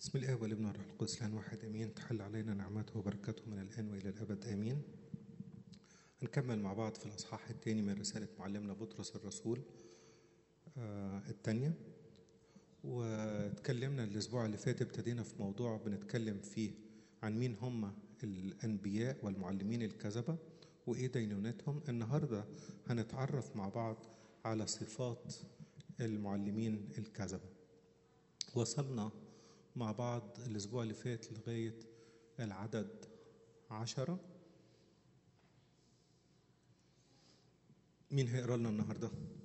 بسم الله والابن والروح القدس الان واحد امين تحل علينا نعمته وبركاته من الان والى الابد امين هنكمل مع بعض في الاصحاح الثاني من رساله معلمنا بطرس الرسول آه الثانيه واتكلمنا الاسبوع اللي فات ابتدينا في موضوع بنتكلم فيه عن مين هم الانبياء والمعلمين الكذبه وايه دينونتهم النهارده هنتعرف مع بعض على صفات المعلمين الكذبه وصلنا مع بعض الأسبوع اللي فات لغاية العدد عشرة مين هيقرا لنا النهارده؟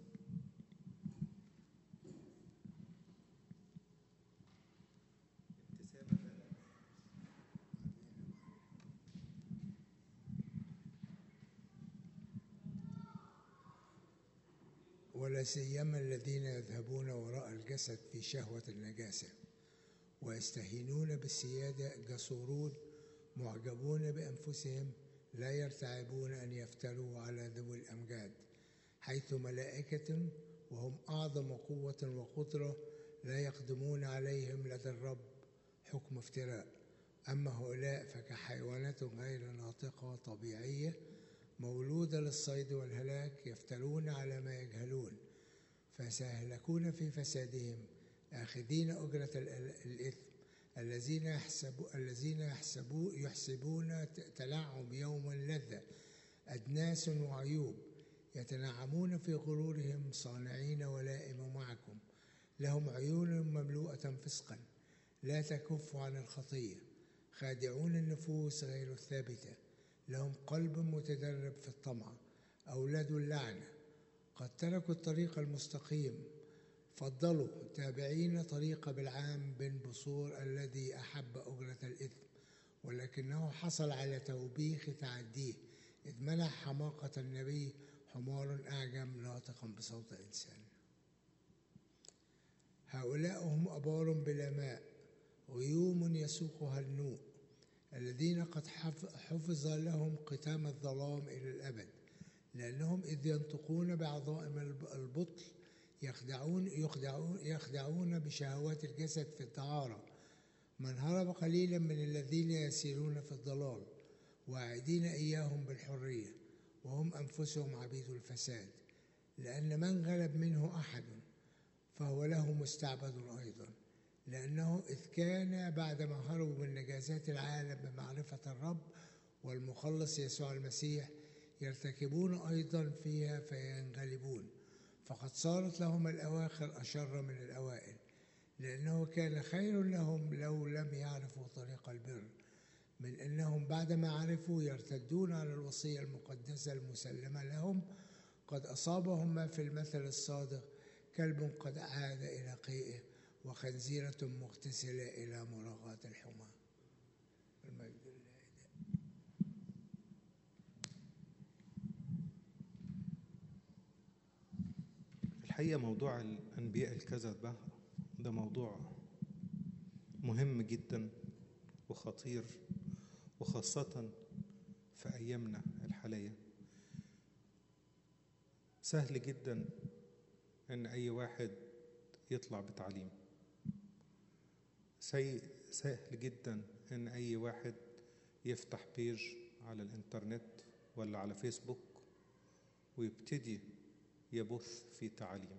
ولا سيما الذين يذهبون وراء الجسد في شهوة النجاسة ويستهينون بالسيادة جسورون معجبون بأنفسهم لا يرتعبون أن يفتروا على ذوي الأمجاد حيث ملائكة وهم أعظم قوة وقدرة لا يقدمون عليهم لدى الرب حكم افتراء أما هؤلاء فكحيوانات غير ناطقة طبيعية مولودة للصيد والهلاك يفترون على ما يجهلون فسيهلكون في فسادهم آخذين أجرة الإثم الذين يحسبوا الذين يحسبوا يحسبون تنعم يوم لذة أدناس وعيوب يتنعمون في غرورهم صانعين ولائم معكم لهم عيون مملوءة فسقا لا تكف عن الخطية خادعون النفوس غير الثابتة لهم قلب متدرب في الطمع أولاد اللعنة قد تركوا الطريق المستقيم فضلوا تابعين طريق بالعام بن بصور الذي أحب أجرة الإثم ولكنه حصل على توبيخ تعديه إذ منح حماقة النبي حمار أعجم ناطقا بصوت إنسان هؤلاء هم أبار بلا ماء غيوم يسوقها النوء الذين قد حفظ لهم ختام الظلام إلى الأبد لأنهم إذ ينطقون بعظائم البطل يخدعون يخدعون يخدعون بشهوات الجسد في الطهارة من هرب قليلا من الذين يسيرون في الضلال واعدين إياهم بالحرية وهم أنفسهم عبيد الفساد لأن من غلب منه أحد فهو له مستعبد أيضا لأنه إذ كان بعدما هربوا من نجاسات العالم بمعرفة الرب والمخلص يسوع المسيح يرتكبون أيضا فيها فينغلبون فقد صارت لهم الأواخر أشر من الأوائل لأنه كان خير لهم لو لم يعرفوا طريق البر من أنهم بعدما عرفوا يرتدون على الوصية المقدسة المسلمة لهم قد أصابهم ما في المثل الصادق كلب قد عاد إلى قيئه وخنزيرة مغتسلة إلى مراغاة الحمى المجد لله الحقيقة موضوع الأنبياء الكذبة ده موضوع مهم جدا وخطير وخاصة في أيامنا الحالية سهل جدا إن أي واحد يطلع بتعليم سهل جدا إن أي واحد يفتح بيج على الإنترنت ولا على فيسبوك ويبتدي يبث في تعاليم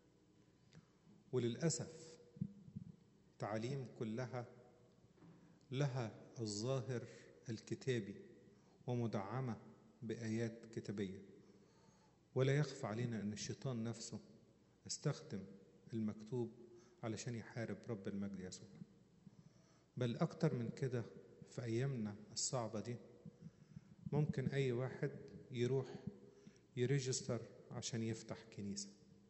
وللأسف تعاليم كلها لها الظاهر الكتابي ومدعمة بآيات كتابية ولا يخفى علينا أن الشيطان نفسه استخدم المكتوب علشان يحارب رب المجد يسوع بل أكتر من كده في أيامنا الصعبة دي ممكن أي واحد يروح يريجستر عشان يفتح كنيسة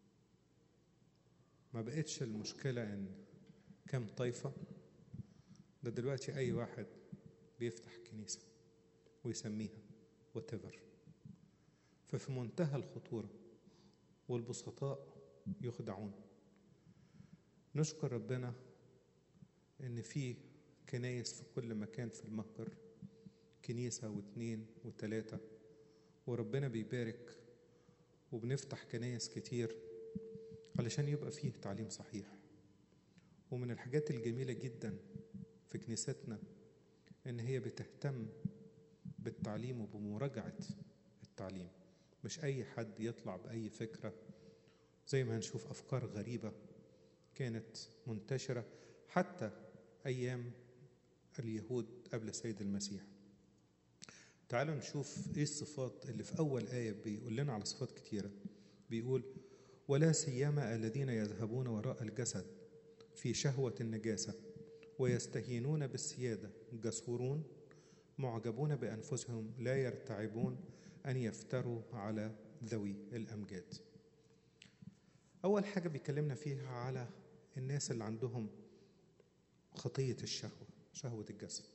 ما بقتش المشكلة إن كم طائفة ده دلوقتي أي واحد بيفتح كنيسة ويسميها whatever ففي منتهى الخطورة والبسطاء يخدعون نشكر ربنا إن في كنايس في كل مكان في المهجر كنيسة واثنين وثلاثة وربنا بيبارك وبنفتح كنايس كتير علشان يبقى فيه تعليم صحيح ومن الحاجات الجميلة جدا في كنيستنا إن هي بتهتم بالتعليم وبمراجعة التعليم مش أي حد يطلع بأي فكرة زي ما هنشوف أفكار غريبة كانت منتشرة حتى أيام اليهود قبل السيد المسيح تعالوا نشوف ايه الصفات اللي في اول ايه بيقول لنا على صفات كتيره بيقول ولا سيما الذين يذهبون وراء الجسد في شهوه النجاسه ويستهينون بالسياده جسورون معجبون بانفسهم لا يرتعبون ان يفتروا على ذوي الامجاد اول حاجه بيكلمنا فيها على الناس اللي عندهم خطيه الشهوه شهوه الجسد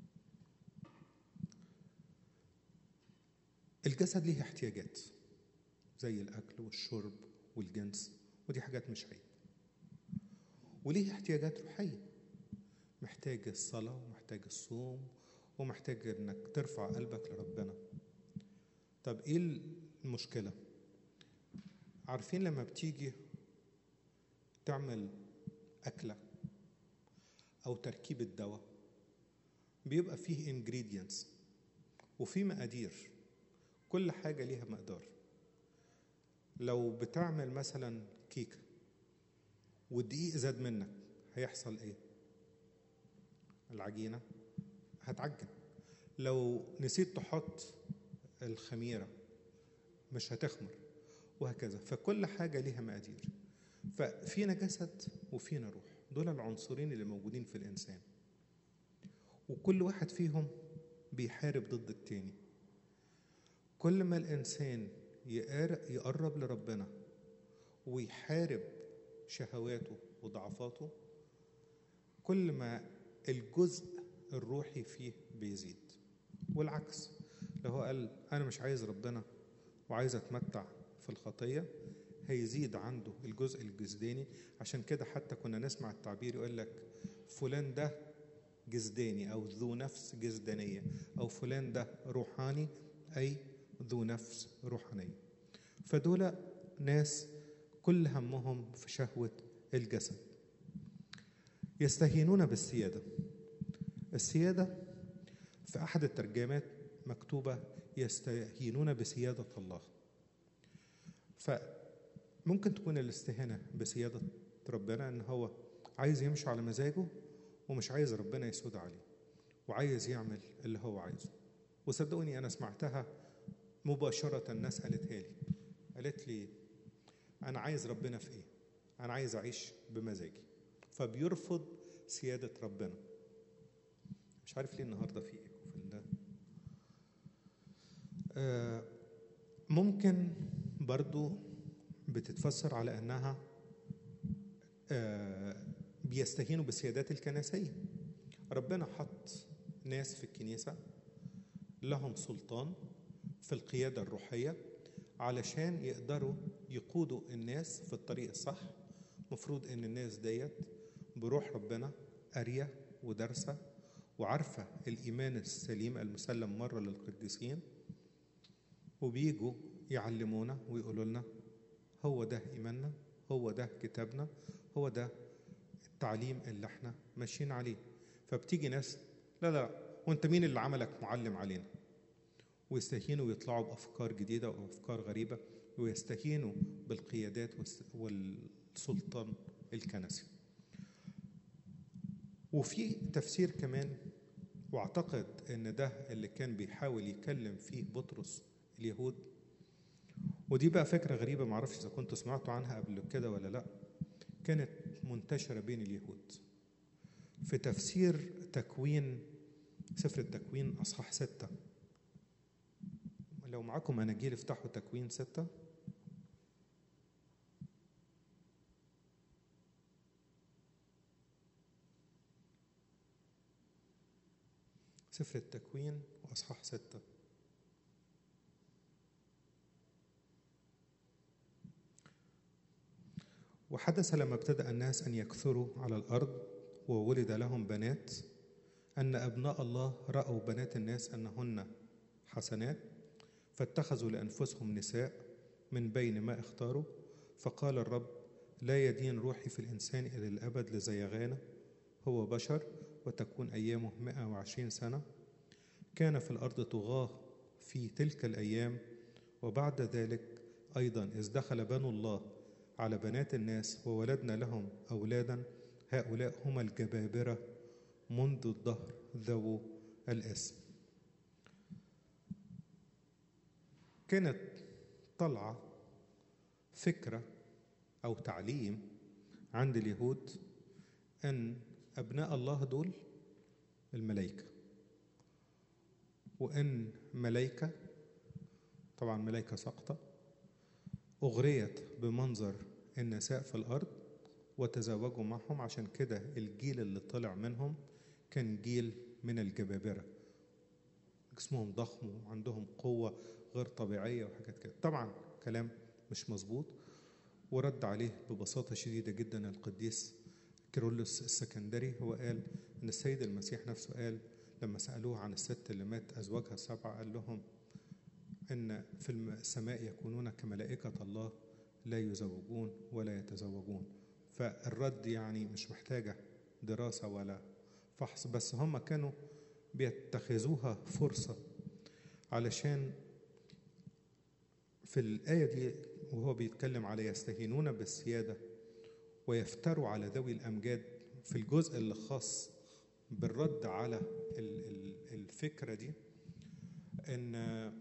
الجسد ليه احتياجات زي الأكل والشرب والجنس ودي حاجات مش عيب وليه احتياجات روحية محتاج الصلاة ومحتاج الصوم ومحتاج انك ترفع قلبك لربنا طب ايه المشكلة عارفين لما بتيجي تعمل أكلة أو تركيب الدواء بيبقى فيه ingredients وفي مقادير كل حاجة ليها مقدار لو بتعمل مثلا كيكة والدقيق زاد منك هيحصل ايه العجينة هتعجن لو نسيت تحط الخميرة مش هتخمر وهكذا فكل حاجة ليها مقادير ففينا جسد وفينا روح دول العنصرين اللي موجودين في الإنسان وكل واحد فيهم بيحارب ضد التاني كل ما الإنسان يقرب لربنا ويحارب شهواته وضعفاته كل ما الجزء الروحي فيه بيزيد والعكس لو هو قال أنا مش عايز ربنا وعايز أتمتع في الخطية هيزيد عنده الجزء الجسداني عشان كده حتى كنا نسمع التعبير يقول لك فلان ده جسداني أو ذو نفس جسدانية أو فلان ده روحاني أي ذو نفس روحانية فدول ناس كل همهم في شهوة الجسد يستهينون بالسيادة السيادة في أحد الترجمات مكتوبة يستهينون بسيادة الله فممكن تكون الاستهانة بسيادة ربنا إن هو عايز يمشي على مزاجه ومش عايز ربنا يسود عليه وعايز يعمل اللي هو عايزه وصدقوني أنا سمعتها مباشرة الناس قالتها لي قالت لي أنا عايز ربنا في إيه؟ أنا عايز أعيش بمزاجي فبيرفض سيادة ربنا مش عارف ليه النهاردة في إيه في ال آه ممكن برضو بتتفسر على أنها آه بيستهينوا بالسيادات الكنسية ربنا حط ناس في الكنيسة لهم سلطان في القيادة الروحية علشان يقدروا يقودوا الناس في الطريق الصح مفروض ان الناس ديت بروح ربنا قارية ودارسة وعارفة الإيمان السليم المسلم مرة للقديسين وبيجوا يعلمونا ويقولوا لنا هو ده إيماننا هو ده كتابنا هو ده التعليم اللي احنا ماشيين عليه فبتيجي ناس لا لا وانت مين اللي عملك معلم علينا ويستهينوا ويطلعوا بأفكار جديدة وأفكار غريبة ويستهينوا بالقيادات والسلطان الكنسي وفي تفسير كمان واعتقد ان ده اللي كان بيحاول يكلم فيه بطرس اليهود ودي بقى فكرة غريبة معرفش إذا كنتوا سمعتوا عنها قبل كده ولا لأ كانت منتشرة بين اليهود في تفسير تكوين سفر التكوين أصحاح ستة لو معاكم أناجيل افتحوا تكوين ستة سفر التكوين وأصحاح ستة وحدث لما ابتدأ الناس أن يكثروا على الأرض وولد لهم بنات أن أبناء الله رأوا بنات الناس أنهن حسنات فاتخذوا لأنفسهم نساء من بين ما اختاروا فقال الرب لا يدين روحي في الإنسان إلى الأبد لزيغانه هو بشر وتكون أيامه 120 سنة كان في الأرض طغاة في تلك الأيام وبعد ذلك أيضا إذ دخل بنو الله على بنات الناس وولدنا لهم أولادا هؤلاء هم الجبابرة منذ الدهر ذو الاسم كانت طلعة فكرة أو تعليم عند اليهود أن أبناء الله دول الملائكة وأن ملائكة طبعا ملائكة ساقطة أغريت بمنظر النساء في الأرض وتزوجوا معهم عشان كده الجيل اللي طلع منهم كان جيل من الجبابرة جسمهم ضخم وعندهم قوة غير طبيعية وحاجات كده طبعا كلام مش مظبوط ورد عليه ببساطة شديدة جدا القديس كيرلس السكندري هو قال ان السيد المسيح نفسه قال لما سالوه عن الست اللي مات ازواجها السبعه قال لهم ان في السماء يكونون كملائكه الله لا يزوجون ولا يتزوجون فالرد يعني مش محتاجه دراسه ولا فحص بس هم كانوا بيتخذوها فرصه علشان في الايه دي وهو بيتكلم على يستهينون بالسياده ويفتروا على ذوي الامجاد في الجزء اللي خاص بالرد على الفكره دي ان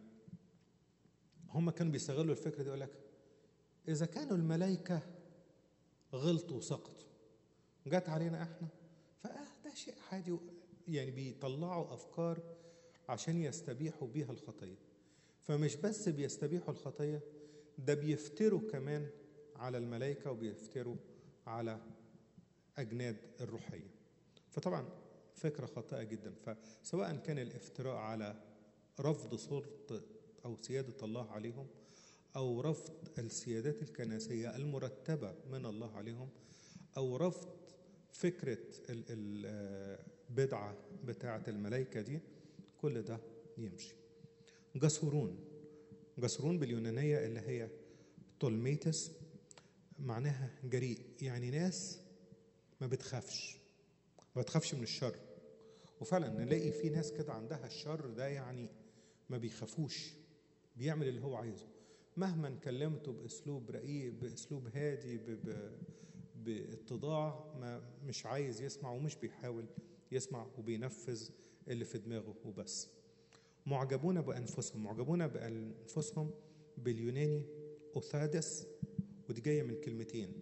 هم كانوا بيستغلوا الفكره دي يقول لك اذا كانوا الملائكه غلطوا وسقطوا جت علينا احنا فاه ده شيء عادي يعني بيطلعوا افكار عشان يستبيحوا بيها الخطيه فمش بس بيستبيحوا الخطيه ده بيفتروا كمان على الملائكه وبيفتروا على أجناد الروحية فطبعا فكرة خاطئة جدا فسواء كان الافتراء على رفض سلطة أو سيادة الله عليهم أو رفض السيادات الكنسية المرتبة من الله عليهم أو رفض فكرة البدعة بتاعة الملائكة دي كل ده يمشي جسورون جسورون باليونانية اللي هي تولميتس معناها جريء يعني ناس ما بتخافش ما بتخافش من الشر وفعلا نلاقي في ناس كده عندها الشر ده يعني ما بيخافوش بيعمل اللي هو عايزه مهما كلمته باسلوب رقيق باسلوب هادي ب... ب... باتضاع ما مش عايز يسمع ومش بيحاول يسمع وبينفذ اللي في دماغه وبس معجبون بانفسهم معجبون بانفسهم باليوناني اوثادس ودي جايه من كلمتين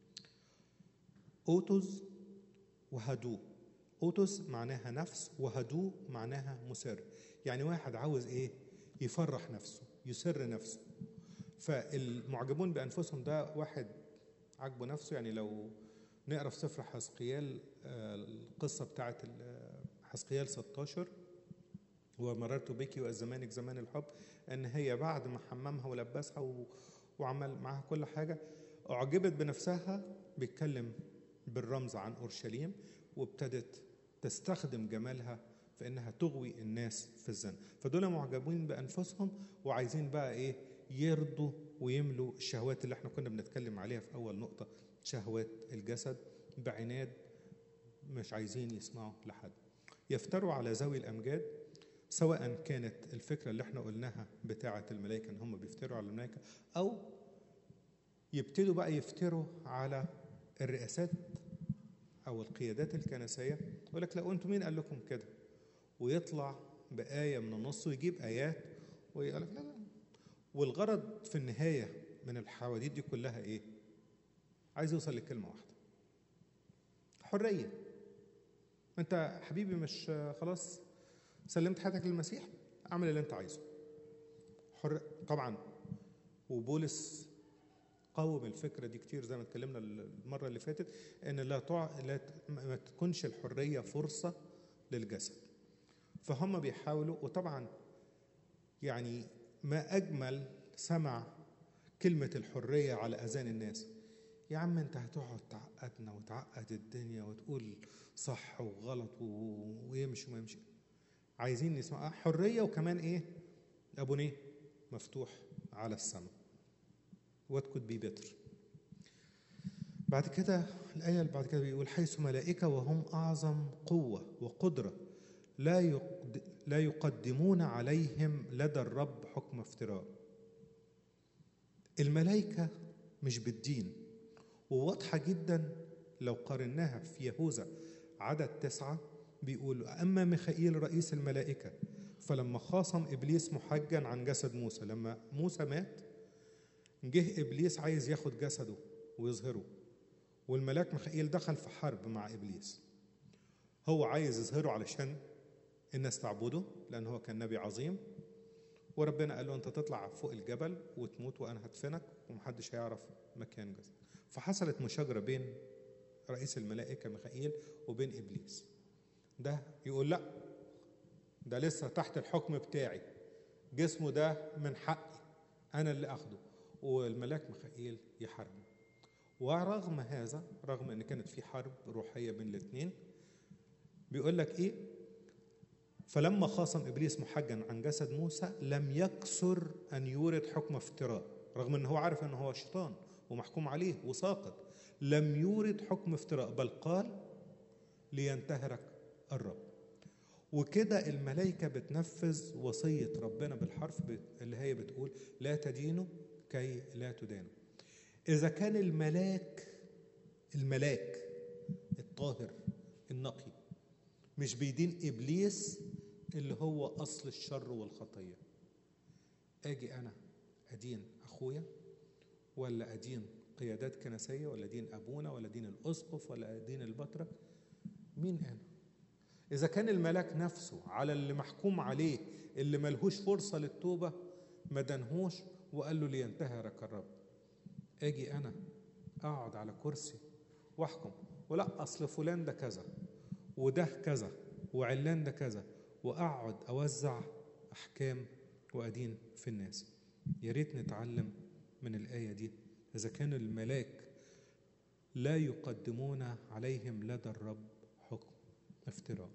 اوتوز وهدو اوتوس معناها نفس وهدو معناها مسر يعني واحد عاوز ايه يفرح نفسه يسر نفسه فالمعجبون بانفسهم ده واحد عاجبه نفسه يعني لو نقرا في سفر حزقيال القصه بتاعت حزقيال 16 ومررت بك وزمانك زمان الحب ان هي بعد ما حممها ولبسها و... وعمل معاها كل حاجه اعجبت بنفسها بيتكلم بالرمز عن اورشليم وابتدت تستخدم جمالها في انها تغوي الناس في الزنا فدول معجبين بانفسهم وعايزين بقى ايه يرضوا ويملوا الشهوات اللي احنا كنا بنتكلم عليها في اول نقطه شهوات الجسد بعناد مش عايزين يسمعوا لحد يفتروا على ذوي الامجاد سواء كانت الفكره اللي احنا قلناها بتاعه الملائكه ان هم بيفتروا على الملائكه او يبتدوا بقى يفتروا على الرئاسات او القيادات الكنسيه يقول لك لا انتوا مين قال لكم كده ويطلع بايه من النص ويجيب ايات ويقول لك لا لا والغرض في النهايه من الحواديت دي كلها ايه عايز يوصل لكلمه واحده حريه انت حبيبي مش خلاص سلمت حياتك للمسيح اعمل اللي انت عايزه حر طبعا وبولس قوم الفكره دي كتير زي ما اتكلمنا المره اللي فاتت ان لا تع... لا ت... ما تكونش الحريه فرصه للجسد فهم بيحاولوا وطبعا يعني ما اجمل سمع كلمه الحريه على اذان الناس يا عم انت هتقعد تعقدنا وتعقد الدنيا وتقول صح وغلط و... ويمشي وما يمشي عايزين نسمع حريه وكمان ايه ابونيه مفتوح على السماء what could be better بعد كده الآية اللي بعد كده بيقول حيث ملائكة وهم أعظم قوة وقدرة لا يقد لا يقدمون عليهم لدى الرب حكم افتراء الملائكة مش بالدين وواضحة جدا لو قارناها في يهوذا عدد تسعة بيقول أما ميخائيل رئيس الملائكة فلما خاصم إبليس محجا عن جسد موسى لما موسى مات جه إبليس عايز ياخد جسده ويظهره والملاك ميخائيل دخل في حرب مع إبليس هو عايز يظهره علشان الناس تعبده لأن هو كان نبي عظيم وربنا قال له أنت تطلع فوق الجبل وتموت وأنا هدفنك ومحدش هيعرف مكان جسدك فحصلت مشاجرة بين رئيس الملائكة ميخائيل وبين إبليس ده يقول لا ده لسه تحت الحكم بتاعي جسمه ده من حقي أنا اللي أخده والملاك ميخائيل يحاربه ورغم هذا رغم ان كانت في حرب روحيه بين الاثنين بيقول لك ايه فلما خاصم ابليس محجا عن جسد موسى لم يكسر ان يورد حكم افتراء رغم ان هو عارف ان هو شيطان ومحكوم عليه وساقط لم يورد حكم افتراء بل قال لينتهرك الرب وكده الملائكة بتنفذ وصية ربنا بالحرف اللي هي بتقول لا تدينوا كي لا تدانوا إذا كان الملاك الملاك الطاهر النقي مش بيدين إبليس اللي هو أصل الشر والخطية أجي أنا أدين أخويا ولا أدين قيادات كنسية ولا أدين أبونا ولا أدين الأسقف ولا أدين البطرك مين أنا إذا كان الملاك نفسه على اللي محكوم عليه اللي ملهوش فرصة للتوبة ما دنهوش وقال له لينتهرك الرب اجي انا اقعد على كرسي واحكم ولا اصل فلان ده كذا وده كذا وعلان ده كذا واقعد اوزع احكام وادين في الناس يا ريت نتعلم من الايه دي اذا كان الملاك لا يقدمون عليهم لدى الرب حكم افتراء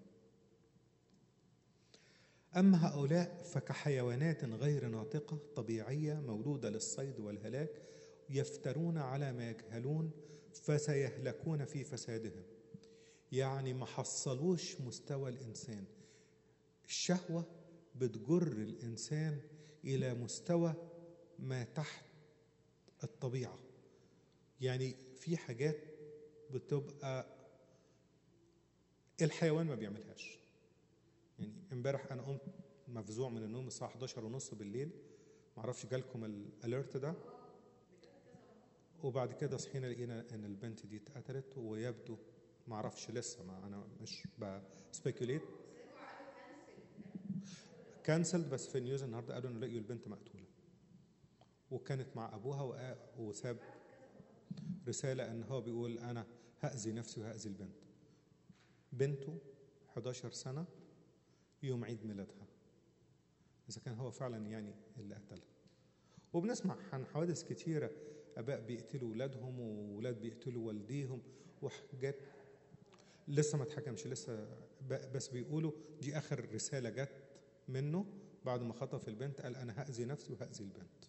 أما هؤلاء فكحيوانات غير ناطقة طبيعية مولودة للصيد والهلاك يفترون على ما يجهلون فسيهلكون في فسادهم يعني ما حصلوش مستوى الإنسان الشهوة بتجر الإنسان إلى مستوى ما تحت الطبيعة يعني في حاجات بتبقى الحيوان ما بيعملهاش يعني امبارح انا قمت مفزوع من النوم الساعه 11 ونص بالليل معرفش جالكم الاليرت ده وبعد كده صحينا لقينا ان البنت دي اتقتلت ويبدو معرفش لسه ما انا مش بسبيكوليت كانسلد بس في النيوز النهارده قالوا ان لقيوا البنت مقتوله وكانت مع ابوها وساب رساله ان هو بيقول انا هاذي نفسي وهاذي البنت بنته 11 سنه يوم عيد ميلادها إذا كان هو فعلا يعني اللي قتلها وبنسمع عن حوادث كتيرة آباء بيقتلوا ولادهم وولاد بيقتلوا والديهم وحاجات لسه ما اتحكمش لسه بس بيقولوا دي آخر رسالة جت منه بعد ما خطف البنت قال أنا هأذي نفسي وهأذي البنت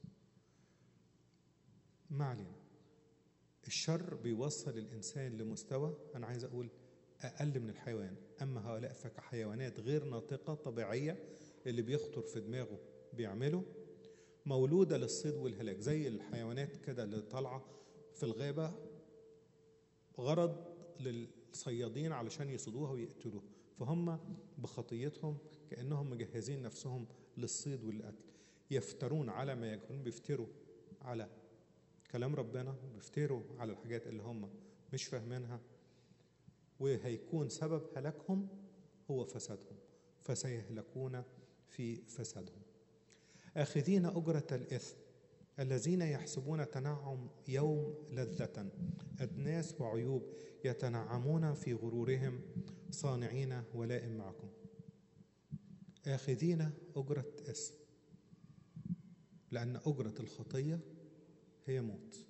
ما علينا الشر بيوصل الإنسان لمستوى أنا عايز أقول أقل من الحيوان أما هؤلاء فكحيوانات غير ناطقة طبيعية اللي بيخطر في دماغه بيعمله مولودة للصيد والهلاك زي الحيوانات كده اللي طالعة في الغابة غرض للصيادين علشان يصيدوها ويقتلوها فهم بخطيتهم كأنهم مجهزين نفسهم للصيد والقتل يفترون على ما يجهلون بيفتروا على كلام ربنا بيفتروا على الحاجات اللي هم مش فاهمينها وهيكون سبب هلاكهم هو فسادهم فسيهلكون في فسادهم آخذين أجرة الإثم الذين يحسبون تنعم يوم لذة أدناس وعيوب يتنعمون في غرورهم صانعين ولائم معكم آخذين أجرة إثم لأن أجرة الخطية هي موت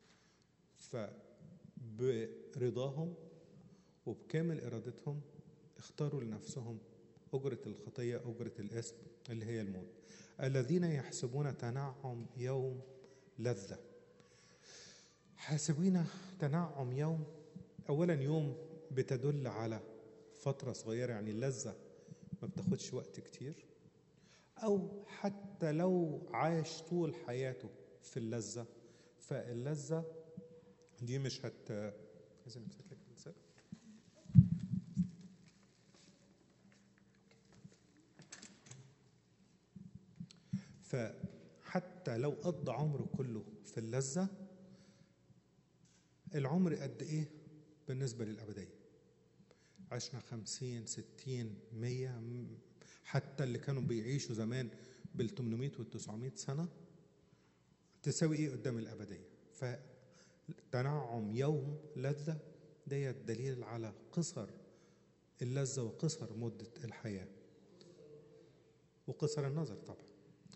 فبرضاهم وبكامل إرادتهم اختاروا لنفسهم أجرة الخطية أجرة الإثم اللي هي الموت الذين يحسبون تنعم يوم لذة حاسبين تنعم يوم اولا يوم بتدل على فتره صغيره يعني اللذه ما بتاخدش وقت كتير او حتى لو عاش طول حياته في اللذه فاللذه دي مش هت عايز امسك لك المثال فحتى لو قضى عمره كله في اللذة العمر قد إيه بالنسبة للأبدية عشنا خمسين ستين مية حتى اللي كانوا بيعيشوا زمان بال 800 وال 900 سنة تساوي إيه قدام الأبدية فتنعم يوم لذة ديت دليل على قصر اللذة وقصر مدة الحياة وقصر النظر طبعا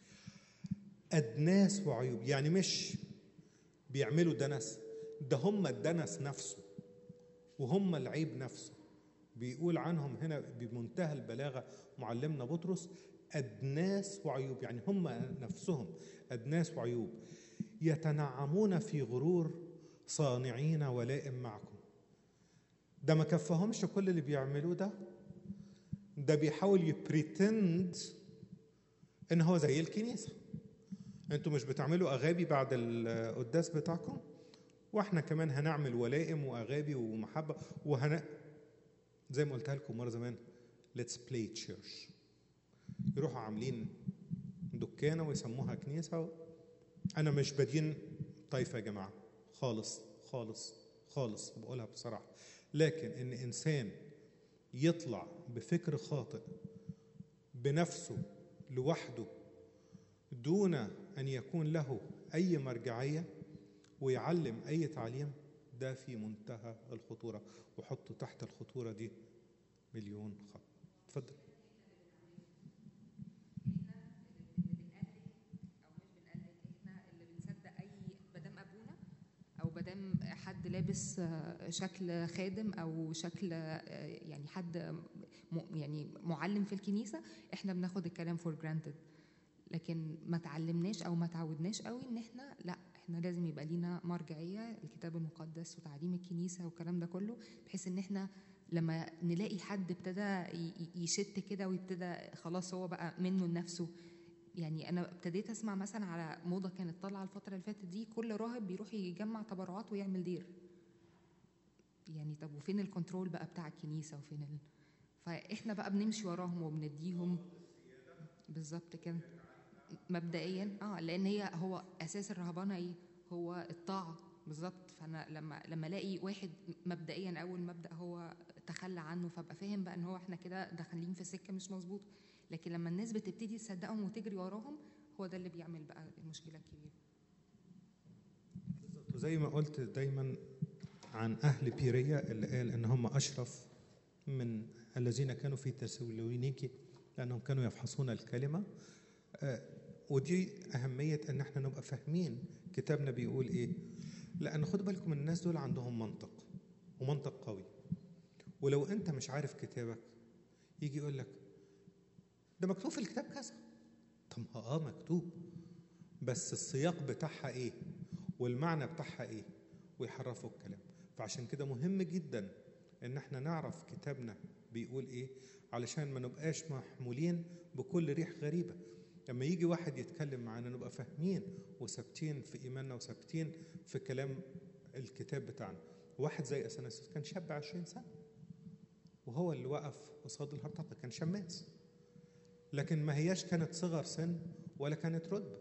أدناس وعيوب يعني مش بيعملوا دنس ده هم الدنس نفسه وهم العيب نفسه بيقول عنهم هنا بمنتهى البلاغة معلمنا بطرس أدناس وعيوب يعني هم نفسهم أدناس وعيوب يتنعمون في غرور صانعين ولائم معكم ده ما كفهمش كل اللي بيعملوه ده ده بيحاول يبريتند ان هو زي الكنيسه انتوا مش بتعملوا اغابي بعد القداس بتاعكم واحنا كمان هنعمل ولائم واغابي ومحبه وهن زي ما قلتها لكم مره زمان ليتس بلاي تشيرش يروحوا عاملين دكانه ويسموها كنيسه انا مش بدين طائفه يا جماعه خالص خالص خالص بقولها بصراحه لكن ان انسان يطلع بفكر خاطئ بنفسه لوحده دون ان يكون له اي مرجعيه ويعلم اي تعليم ده في منتهى الخطوره وحطوا تحت الخطوره دي مليون خط اتفضل او مادام حد لابس شكل خادم او شكل يعني حد يعني معلم في الكنيسه احنا بناخد الكلام فور جرانتد لكن ما تعلمناش او ما تعودناش قوي ان احنا لا احنا لازم يبقى لينا مرجعيه الكتاب المقدس وتعليم الكنيسه والكلام ده كله بحيث ان احنا لما نلاقي حد ابتدى يشت كده ويبتدى خلاص هو بقى منه لنفسه يعني انا ابتديت اسمع مثلا على موضه كانت طالعه الفتره اللي فاتت دي كل راهب بيروح يجمع تبرعات ويعمل دير يعني طب وفين الكنترول بقى بتاع الكنيسه وفين ال... فاحنا بقى بنمشي وراهم وبنديهم بالظبط كده مبدئيا اه لان هي هو اساس الرهبانه ايه هو الطاعه بالظبط فانا لما لما الاقي واحد مبدئيا اول مبدا هو تخلى عنه فابقى فاهم بقى ان هو احنا كده داخلين في سكه مش مظبوطه لكن لما الناس بتبتدي تصدقهم وتجري وراهم هو ده اللي بيعمل بقى المشكله الكبيره بالظبط وزي ما قلت دايما عن اهل بيريا اللي قال ان هم اشرف من الذين كانوا في تسالونيكي لانهم كانوا يفحصون الكلمه آه ودي أهمية إن إحنا نبقى فاهمين كتابنا بيقول إيه لأن خدوا بالكم الناس دول عندهم منطق ومنطق قوي ولو أنت مش عارف كتابك يجي يقول لك ده مكتوب في الكتاب كذا طب اه مكتوب بس السياق بتاعها ايه والمعنى بتاعها ايه ويحرفوا الكلام فعشان كده مهم جدا ان احنا نعرف كتابنا بيقول ايه علشان ما نبقاش محمولين بكل ريح غريبه لما يجي واحد يتكلم معانا نبقى فاهمين وثابتين في ايماننا وثابتين في كلام الكتاب بتاعنا واحد زي اثناسيوس كان شاب 20 سنه وهو اللي وقف قصاد الهرطقه كان شماس لكن ما هياش كانت صغر سن ولا كانت رتبه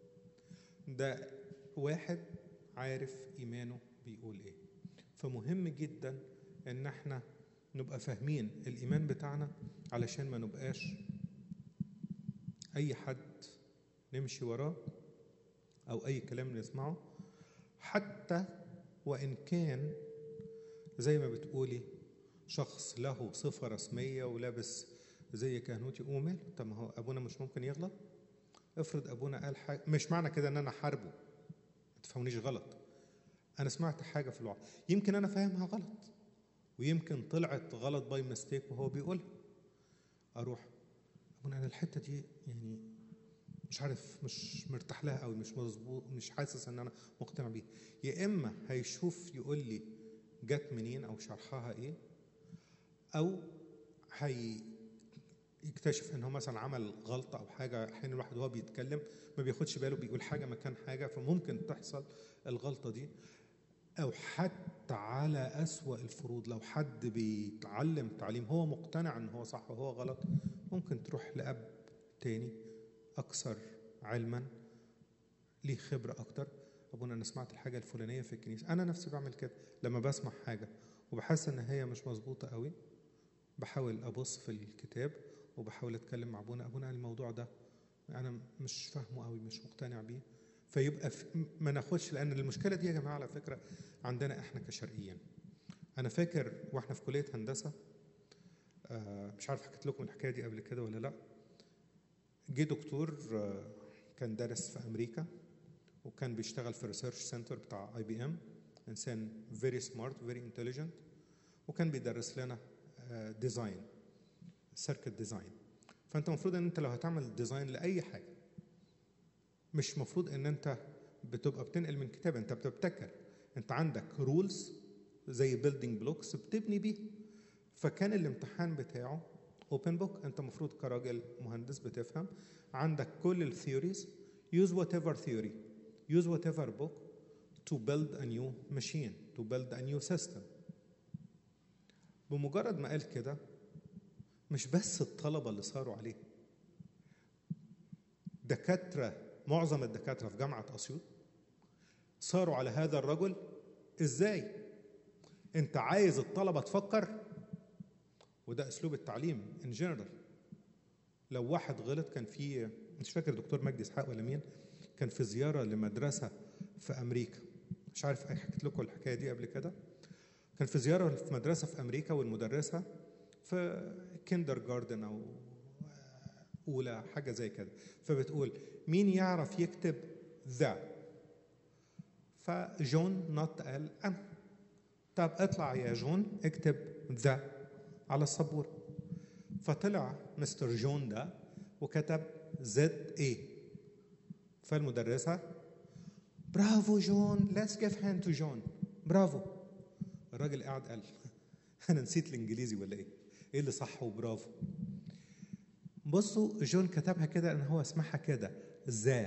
ده واحد عارف ايمانه بيقول ايه فمهم جدا ان احنا نبقى فاهمين الايمان بتاعنا علشان ما نبقاش اي حد نمشي وراه او اي كلام نسمعه حتى وان كان زي ما بتقولي شخص له صفه رسميه ولابس زي كهنوتي وماله طب ما هو ابونا مش ممكن يغلط افرض ابونا قال حاجه مش معنى كده ان انا حاربه ما تفهمونيش غلط انا سمعت حاجه في الوعظ يمكن انا فاهمها غلط ويمكن طلعت غلط باي ميستيك وهو بيقولها اروح ابونا انا الحته دي يعني مش عارف مش مرتاح لها قوي مش مظبوط مش حاسس ان انا مقتنع بيها يا اما هيشوف يقول لي جت منين او شرحها ايه او هي يكتشف ان هو مثلا عمل غلطه او حاجه احيانا الواحد وهو بيتكلم ما بياخدش باله بيقول حاجه مكان حاجه فممكن تحصل الغلطه دي او حتى على اسوا الفروض لو حد بيتعلم تعليم هو مقتنع ان هو صح وهو غلط ممكن تروح لاب تاني اكثر علما ليه خبره اكتر ابونا انا سمعت الحاجه الفلانيه في الكنيسه انا نفسي بعمل كده لما بسمع حاجه وبحس ان هي مش مظبوطه قوي بحاول ابص في الكتاب وبحاول اتكلم مع ابونا ابونا الموضوع ده انا مش فاهمه قوي مش مقتنع بيه فيبقى في ما ناخدش لان المشكله دي يا جماعه على فكره عندنا احنا كشرقيين انا فاكر واحنا في كليه هندسه آه مش عارف حكيت لكم الحكايه دي قبل كده ولا لا جه دكتور آه كان دارس في امريكا وكان بيشتغل في الريسيرش سنتر بتاع اي بي ام انسان فيري سمارت فيري انتليجنت وكان بيدرس لنا ديزاين سيركت ديزاين فانت المفروض ان انت لو هتعمل ديزاين لاي حاجه مش مفروض ان انت بتبقى بتنقل من كتاب انت بتبتكر انت عندك رولز زي بيلدينج بلوكس بتبني بيه فكان الامتحان بتاعه اوبن بوك انت المفروض كراجل مهندس بتفهم عندك كل الثيوريز use whatever theory use whatever book to build a new machine to build a new system بمجرد ما قال كده مش بس الطلبه اللي صاروا عليه دكاتره معظم الدكاتره في جامعه اسيوط صاروا على هذا الرجل ازاي انت عايز الطلبه تفكر وده اسلوب التعليم ان جنرال لو واحد غلط كان في مش فاكر دكتور مجدي اسحاق ولا مين كان في زياره لمدرسه في امريكا مش عارف اي حكيت لكم الحكايه دي قبل كده كان في زياره في مدرسه في امريكا والمدرسه في كيندر جاردن او اولى حاجه زي كده فبتقول مين يعرف يكتب ذا فجون نط قال انا طب اطلع يا جون اكتب ذا على السبوره فطلع مستر جون ده وكتب زد اي فالمدرسه برافو جون ليتس جيف هاند تو جون برافو الراجل قاعد قال انا نسيت الانجليزي ولا ايه ايه اللي صح وبرافو بصوا جون كتبها كده ان هو اسمعها كده ذا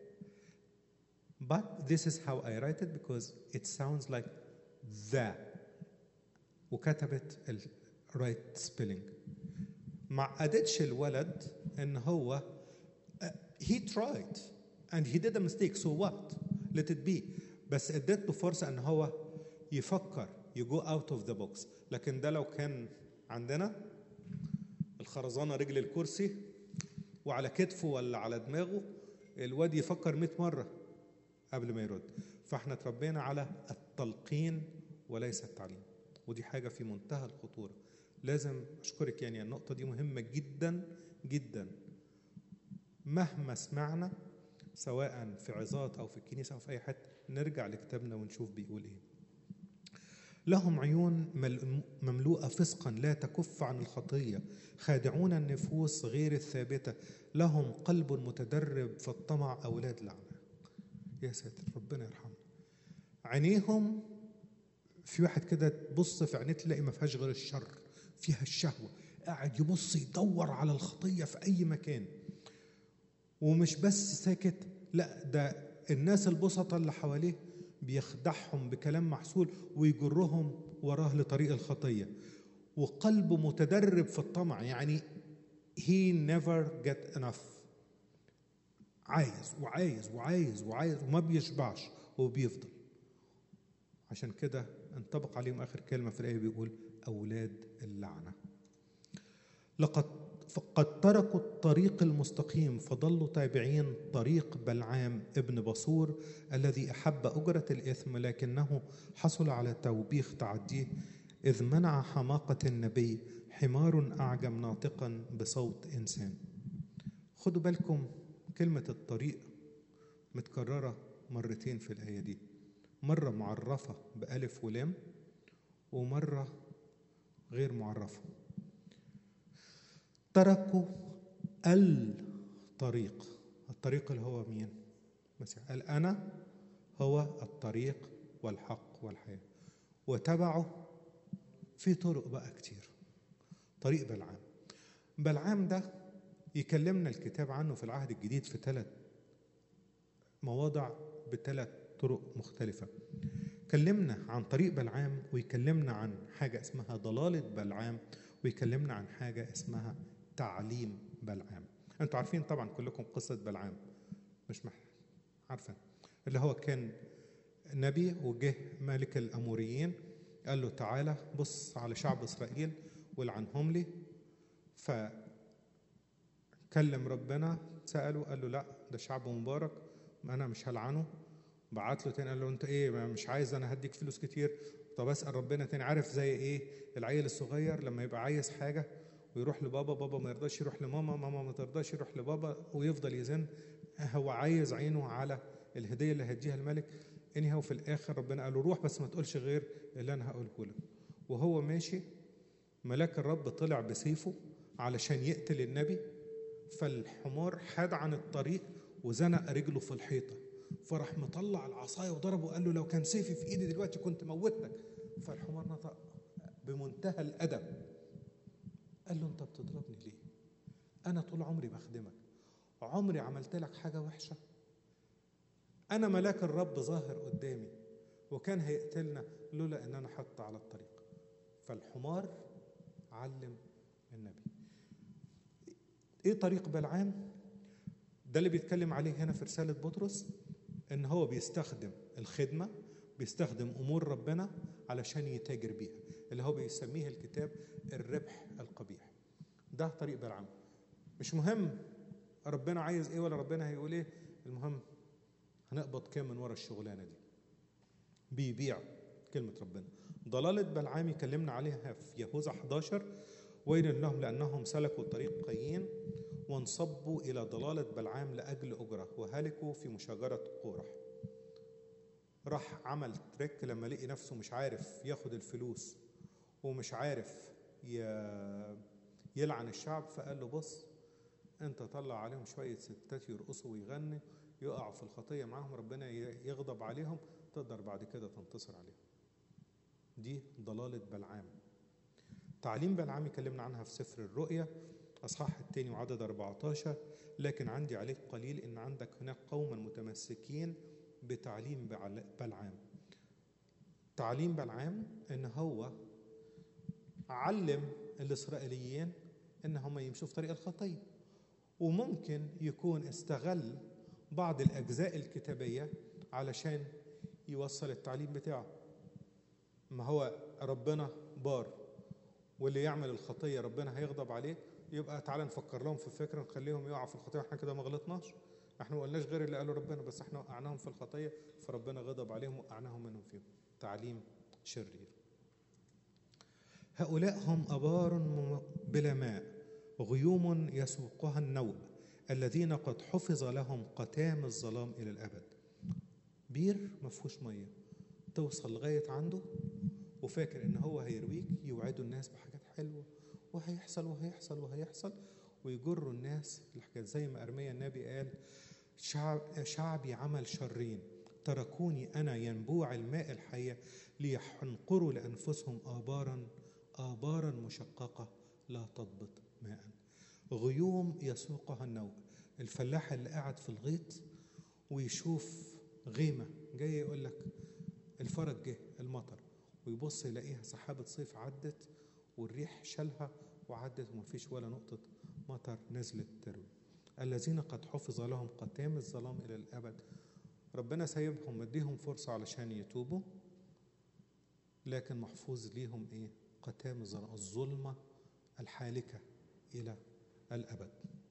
but this is how I write it because it sounds like the وكتبت ال right spelling ما عقدتش الولد ان هو uh, he tried and he did a mistake so what let it be بس اديت له فرصه ان هو يفكر يجو اوت اوف ذا بوكس لكن ده لو كان عندنا الخرزانه رجل الكرسي وعلى كتفه ولا على دماغه الواد يفكر 100 مره قبل ما يرد فاحنا اتربينا على التلقين وليس التعليم ودي حاجه في منتهى الخطوره لازم اشكرك يعني النقطه دي مهمه جدا جدا مهما سمعنا سواء في عظات او في الكنيسه او في اي حته نرجع لكتابنا ونشوف بيقول ايه لهم عيون مملوءة فسقا لا تكف عن الخطية خادعون النفوس غير الثابتة لهم قلب متدرب في الطمع أولاد لعنة يا ساتر ربنا يرحمنا عينيهم في واحد كده تبص في عينيه تلاقي ما فيهاش غير الشر فيها الشهوة قاعد يبص يدور على الخطية في أي مكان ومش بس ساكت لا ده الناس البسطة اللي حواليه بيخدعهم بكلام محصول ويجرهم وراه لطريق الخطية وقلبه متدرب في الطمع يعني he never get enough عايز وعايز وعايز وعايز وما بيشبعش وبيفضل عشان كده انطبق عليهم آخر كلمة في الآية بيقول أولاد اللعنة لقد فقد تركوا الطريق المستقيم فضلوا تابعين طريق بلعام ابن بصور الذي احب اجره الاثم لكنه حصل على توبيخ تعديه اذ منع حماقه النبي حمار اعجم ناطقا بصوت انسان خدوا بالكم كلمه الطريق متكرره مرتين في الايه دي مره معرفه بالف ولام ومره غير معرفه تركوا الطريق الطريق اللي هو مين مسيح قال انا هو الطريق والحق والحياه وتبعه في طرق بقى كتير طريق بلعام بلعام ده يكلمنا الكتاب عنه في العهد الجديد في ثلاث مواضع بثلاث طرق مختلفة كلمنا عن طريق بلعام ويكلمنا عن حاجة اسمها ضلالة بلعام ويكلمنا عن حاجة اسمها تعليم بلعام انتوا عارفين طبعا كلكم قصة بلعام مش مح... عارفين اللي هو كان نبي وجه ملك الأموريين قال له تعالى بص على شعب إسرائيل والعنهم لي فكلم ربنا سأله قال له لا ده شعب مبارك أنا مش هلعنه بعت له تاني قال له أنت إيه مش عايز أنا هديك فلوس كتير طب أسأل ربنا تاني عارف زي إيه العيل الصغير لما يبقى عايز حاجة ويروح لبابا بابا ما يرضاش يروح لماما ماما ما ترضاش يروح لبابا ويفضل يزن هو عايز عينه على الهدية اللي هيديها الملك انهي في الآخر ربنا قال له روح بس ما تقولش غير اللي أنا هقوله لك وهو ماشي ملاك الرب طلع بسيفه علشان يقتل النبي فالحمار حاد عن الطريق وزنق رجله في الحيطة فراح مطلع العصاية وضربه قال له لو كان سيفي في ايدي دلوقتي كنت موتك فالحمار نطق بمنتهى الأدب قال له انت بتضربني ليه انا طول عمري بخدمك عمري عملت لك حاجة وحشة انا ملاك الرب ظاهر قدامي وكان هيقتلنا لولا ان انا حط على الطريق فالحمار علم النبي ايه طريق بلعام ده اللي بيتكلم عليه هنا في رسالة بطرس ان هو بيستخدم الخدمة بيستخدم امور ربنا علشان يتاجر بيها اللي هو بيسميه الكتاب الربح القبيح ده طريق بلعام مش مهم ربنا عايز ايه ولا ربنا هيقول ايه المهم هنقبض كام من ورا الشغلانه دي بيبيع كلمه ربنا ضلاله بلعام يكلمنا عليها في يهوذا 11 ويل لهم لانهم سلكوا طريق قايين وانصبوا الى ضلاله بلعام لاجل اجره وهلكوا في مشاجره قورح راح عمل تريك لما لقي نفسه مش عارف ياخد الفلوس ومش عارف يلعن الشعب فقال له بص انت طلع عليهم شويه ستات يرقصوا ويغنوا يقعوا في الخطيه معاهم ربنا يغضب عليهم تقدر بعد كده تنتصر عليهم دي ضلاله بلعام تعليم بلعام يكلمنا عنها في سفر الرؤيا اصحاح الثاني وعدد 14 لكن عندي عليك قليل ان عندك هناك قوما متمسكين بتعليم بلعام تعليم بلعام ان هو علم الاسرائيليين ان هم يمشوا في طريق الخطيه وممكن يكون استغل بعض الاجزاء الكتابيه علشان يوصل التعليم بتاعه ما هو ربنا بار واللي يعمل الخطيه ربنا هيغضب عليه يبقى تعالى نفكر لهم في فكره نخليهم يقعوا في الخطيه احنا كده ما غلطناش احنا ما قلناش غير اللي قاله ربنا بس احنا وقعناهم في الخطيه فربنا غضب عليهم وقعناهم منهم فيهم تعليم شرير هؤلاء هم ابار بلا ماء غيوم يسوقها النوء الذين قد حفظ لهم قتام الظلام الى الابد بير ما فيهوش ميه توصل لغايه عنده وفاكر ان هو هيرويك يوعدوا الناس بحاجات حلوه وهيحصل وهيحصل وهيحصل ويجروا الناس الحاجات زي ما ارميا النبي قال شعب شعبي عمل شرين تركوني انا ينبوع الماء الحيه ليحنقروا لانفسهم ابارا ابارا مشققه لا تضبط ماء غيوم يسوقها النوء الفلاح اللي قاعد في الغيط ويشوف غيمه جاي يقول لك الفرج جه المطر ويبص يلاقيها سحابه صيف عدت والريح شالها وعدت ومفيش ولا نقطه مطر نزلت تروي الذين قد حفظ لهم قتام الظلام الى الابد ربنا سايبهم مديهم فرصه علشان يتوبوا لكن محفوظ ليهم ايه قتام الظلام الظلمه الحالكه الى الابد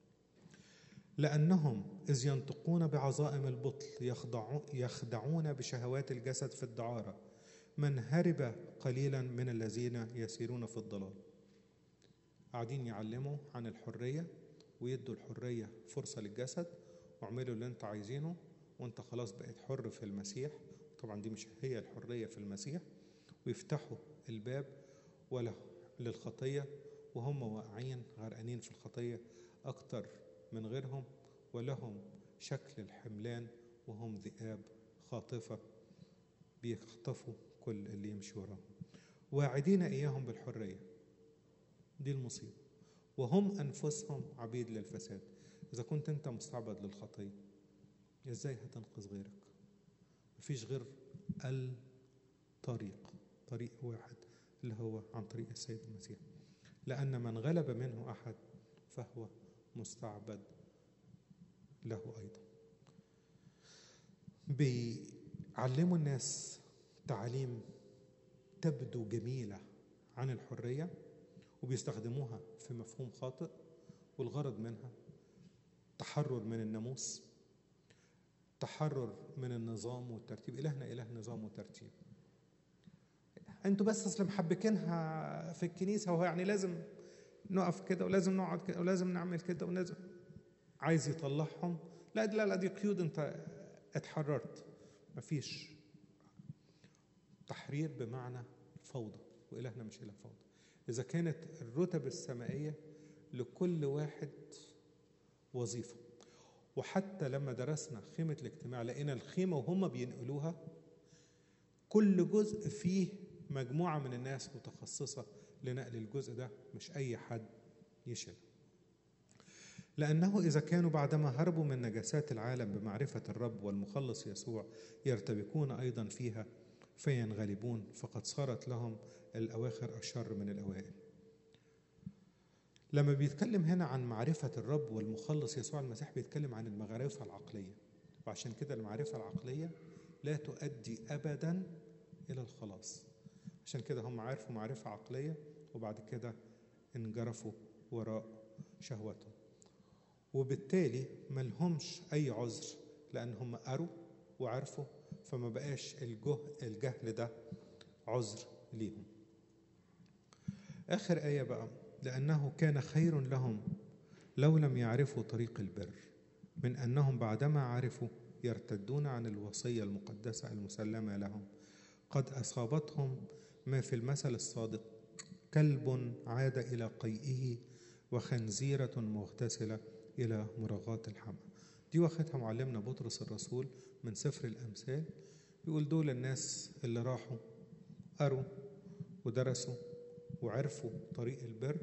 لانهم اذ ينطقون بعظائم البطل يخدعون بشهوات الجسد في الدعاره من هرب قليلا من الذين يسيرون في الضلال قاعدين يعلموا عن الحريه ويدوا الحريه فرصه للجسد واعملوا اللي انت عايزينه وانت خلاص بقيت حر في المسيح طبعا دي مش هي الحريه في المسيح ويفتحوا الباب ولا للخطيه وهم واقعين غرقانين في الخطيه اكتر من غيرهم ولهم شكل الحملان وهم ذئاب خاطفة بيخطفوا كل اللي يمشي وراهم واعدين إياهم بالحرية دي المصيبة وهم أنفسهم عبيد للفساد إذا كنت أنت مستعبد للخطية إزاي هتنقذ غيرك مفيش غير الطريق طريق واحد اللي هو عن طريق السيد المسيح لأن من غلب منه أحد فهو مستعبد له أيضا بيعلموا الناس تعاليم تبدو جميلة عن الحرية وبيستخدموها في مفهوم خاطئ والغرض منها تحرر من الناموس تحرر من النظام والترتيب إلهنا إله نظام وترتيب انتوا بس اصل محبكينها في الكنيسه وهو يعني لازم نقف كده ولازم نقعد كده ولازم نعمل كده ولازم عايز يطلعهم لا لا لا دي قيود انت اتحررت مفيش تحرير بمعنى فوضى والهنا مش اله فوضى اذا كانت الرتب السمائيه لكل واحد وظيفه وحتى لما درسنا خيمه الاجتماع لقينا الخيمه وهم بينقلوها كل جزء فيه مجموعة من الناس متخصصة لنقل الجزء ده مش أي حد يشيل لأنه إذا كانوا بعدما هربوا من نجاسات العالم بمعرفة الرب والمخلص يسوع يرتبكون أيضا فيها فينغلبون فقد صارت لهم الأواخر أشر من الأوائل لما بيتكلم هنا عن معرفة الرب والمخلص يسوع المسيح بيتكلم عن المعرفة العقلية وعشان كده المعرفة العقلية لا تؤدي أبدا إلى الخلاص عشان كده هم عرفوا معرفة عقلية وبعد كده انجرفوا وراء شهوتهم وبالتالي ملهمش أي عذر لأن هم قروا وعرفوا فما بقاش الجه الجهل ده عذر ليهم آخر آية بقى لأنه كان خير لهم لو لم يعرفوا طريق البر من أنهم بعدما عرفوا يرتدون عن الوصية المقدسة المسلمة لهم قد أصابتهم ما في المثل الصادق كلب عاد إلى قيئه وخنزيرة مغتسلة إلى مراغاة الحمى دي واخدها معلمنا بطرس الرسول من سفر الأمثال بيقول دول الناس اللي راحوا قروا ودرسوا وعرفوا طريق البر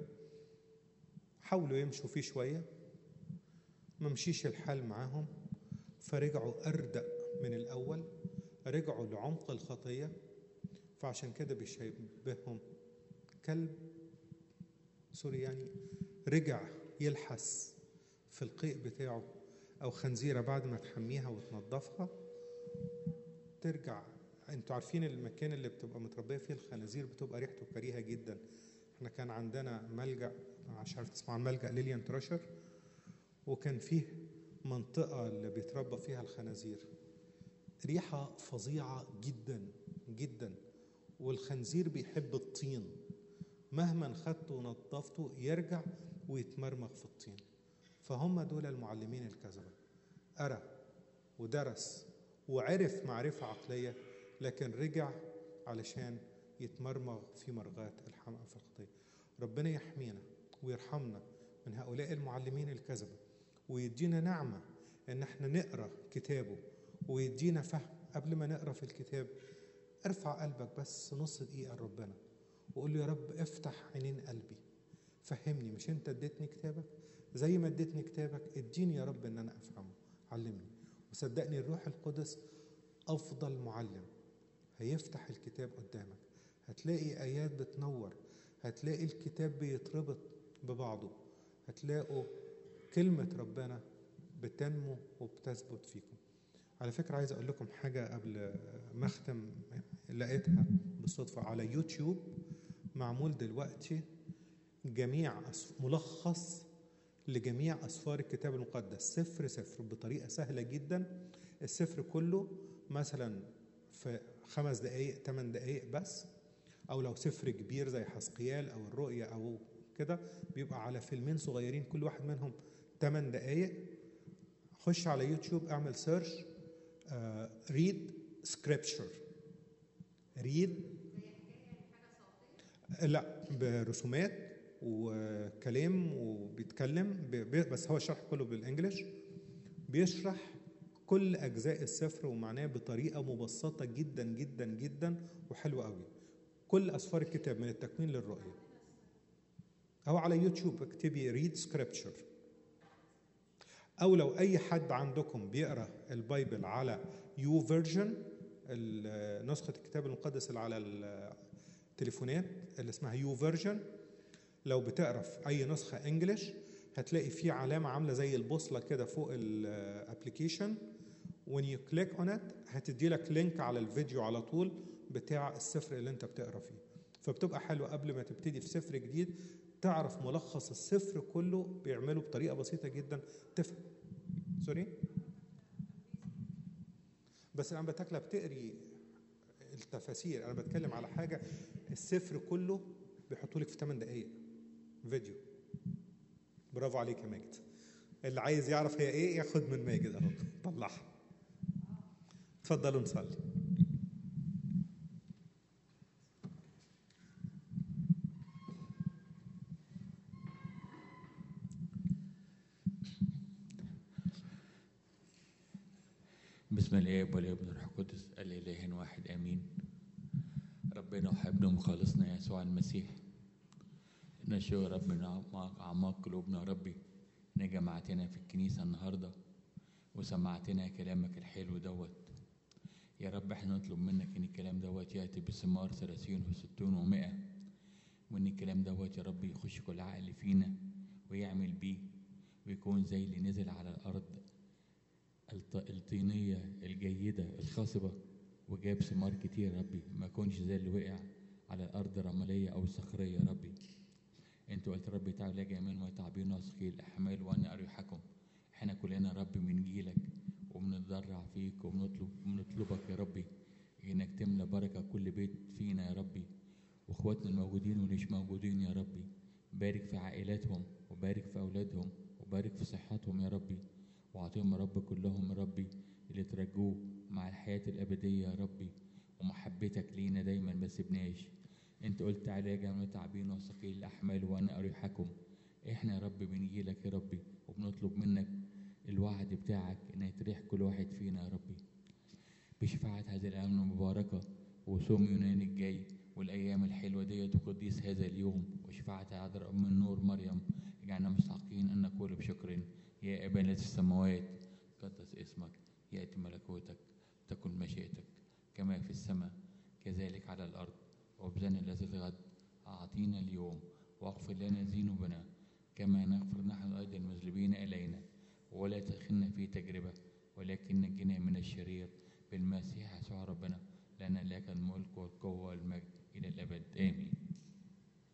حاولوا يمشوا فيه شوية ما مشيش الحال معاهم فرجعوا أردأ من الأول رجعوا لعمق الخطية فعشان كده بيشبههم كلب سوري يعني رجع يلحس في القيء بتاعه أو خنزيرة بعد ما تحميها وتنظفها ترجع انتوا عارفين المكان اللي بتبقى متربيه فيه الخنازير بتبقى ريحته كريهه جدا احنا كان عندنا ملجا مش عارف تسمعوا عن ملجا ليليان تراشر وكان فيه منطقه اللي بيتربى فيها الخنازير ريحه فظيعه جدا جدا والخنزير بيحب الطين مهما خدته ونظفته يرجع ويتمرمغ في الطين فهم دول المعلمين الكذبه قرا ودرس وعرف معرفه عقليه لكن رجع علشان يتمرمغ في مرغات الحمقى في الخطيه ربنا يحمينا ويرحمنا من هؤلاء المعلمين الكذبه ويدينا نعمه ان احنا نقرا كتابه ويدينا فهم قبل ما نقرا في الكتاب ارفع قلبك بس نص دقيقه لربنا وقول له يا رب افتح عينين قلبي فهمني مش انت اديتني كتابك زي ما اديتني كتابك اديني يا رب ان انا افهمه علمني وصدقني الروح القدس افضل معلم هيفتح الكتاب قدامك هتلاقي ايات بتنور هتلاقي الكتاب بيتربط ببعضه هتلاقوا كلمة ربنا بتنمو وبتثبت فيكم على فكرة عايز أقول لكم حاجة قبل ما أختم لقيتها بالصدفة على يوتيوب معمول دلوقتي جميع ملخص لجميع أسفار الكتاب المقدس سفر سفر بطريقة سهلة جدا السفر كله مثلا في خمس دقايق ثمان دقايق بس أو لو سفر كبير زي حسقيال أو الرؤية أو كده بيبقى على فيلمين صغيرين كل واحد منهم 8 دقايق خش على يوتيوب اعمل سيرش ريد سكريبتشر ريد لا برسومات وكلام وبيتكلم بس هو الشرح كله بالانجلش بيشرح كل اجزاء السفر ومعناه بطريقه مبسطه جدا جدا جدا وحلوه قوي كل اسفار الكتاب من التكوين للرؤيه او على يوتيوب اكتبي ريد سكريبتشر او لو اي حد عندكم بيقرا البايبل على يو فيرجن نسخه الكتاب المقدس اللي على التليفونات اللي اسمها يو فيرجن لو بتقرا في اي نسخه انجلش هتلاقي في علامه عامله زي البوصله كده فوق الابلكيشن when you click on it هتدي لك لينك على الفيديو على طول بتاع السفر اللي انت بتقرا فيه فبتبقى حلوه قبل ما تبتدي في سفر جديد تعرف ملخص السفر كله بيعمله بطريقه بسيطه جدا تفهم سوري بس انا بتاكله بتقري التفاسير انا بتكلم على حاجه السفر كله بيحطوا لك في 8 دقائق فيديو برافو عليك يا ماجد اللي عايز يعرف هي ايه ياخد من ماجد اهو طلعها اتفضلوا نصلي بسم الاب والابن والروح القدس الاله واحد امين ربنا وحبنا ومخلصنا يسوع المسيح نشكر ربنا اعماق اعماق قلوبنا يا ربي انك جمعتنا في الكنيسه النهارده وسمعتنا كلامك الحلو دوت يا رب احنا نطلب منك ان الكلام دوت ياتي بثمار ثلاثين وستون ومائة وان الكلام دوت يا رب يخش كل عقل فينا ويعمل بيه ويكون زي اللي نزل على الارض الط- الطينية الجيدة الخصبة وجاب ثمار كتير يا ربي ما يكونش زي اللي وقع على الأرض رملية أو صخرية يا ربي أنت قلت ربي تعالى جميعا وتعبين وثقيل الأحمال وأنا أريحكم احنا كلنا يا ربي من جيلك وبنتضرع فيك وبنطلب بنطلبك يا ربي انك تملى بركه كل بيت فينا يا ربي واخواتنا الموجودين واللي مش موجودين يا ربي بارك في عائلاتهم وبارك في اولادهم وبارك في صحتهم يا ربي واعطيهم يا رب كلهم يا ربي اللي ترجوه مع الحياه الابديه يا ربي ومحبتك لينا دايما ما سيبناش انت قلت تعالى يا جماعه تعبين وثقيل الاحمال وانا اريحكم احنا يا رب بنجيلك يا ربي وبنطلب منك الوعد بتاعك ان تريح كل واحد فينا يا ربي بشفاعة هذه الأيام المباركة وصوم يونان الجاي والأيام الحلوة ديت وقديس هذا اليوم وشفاعة عذراء أم النور مريم اجعلنا مستحقين أن نقول بشكر يا أبانا في السماوات قدس اسمك يأتي ملكوتك تكن مشيئتك كما في السماء كذلك على الأرض وبزنا الذي الغد أعطينا اليوم واغفر لنا ذنوبنا كما نغفر نحن أيضا المذنبين إلينا ولا تدخلنا في تجربة ولكن نجنا من الشرير بالمسيح يسوع ربنا لنا لك الملك والقوة والمجد إلى الأبد آمين